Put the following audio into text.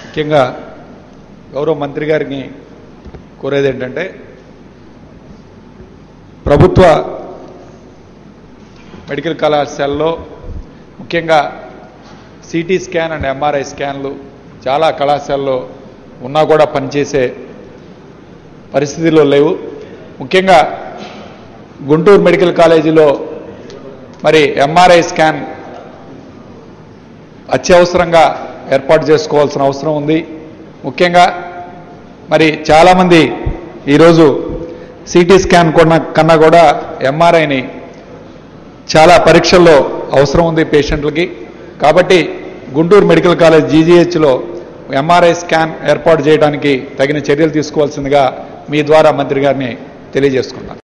ముఖ్యంగా గౌరవ మంత్రి గారిని కోరేది ఏంటంటే ప్రభుత్వ మెడికల్ కళాశాలలో ముఖ్యంగా సిటీ స్కాన్ అండ్ ఎంఆర్ఐ స్కాన్లు చాలా కళాశాలలో ఉన్నా కూడా పనిచేసే పరిస్థితిలో లేవు ముఖ్యంగా గుంటూరు మెడికల్ కాలేజీలో మరి ఎంఆర్ఐ స్కాన్ అత్యవసరంగా ఏర్పాటు చేసుకోవాల్సిన అవసరం ఉంది ముఖ్యంగా మరి చాలామంది ఈరోజు సిటీ స్కాన్ కొన్న కన్నా కూడా ఎంఆర్ఐని చాలా పరీక్షల్లో అవసరం ఉంది పేషెంట్లకి కాబట్టి గుంటూరు మెడికల్ కాలేజ్ జీజీహెచ్లో ఎంఆర్ఐ స్కాన్ ఏర్పాటు చేయడానికి తగిన చర్యలు తీసుకోవాల్సిందిగా మీ ద్వారా మంత్రి గారిని తెలియజేసుకున్నాను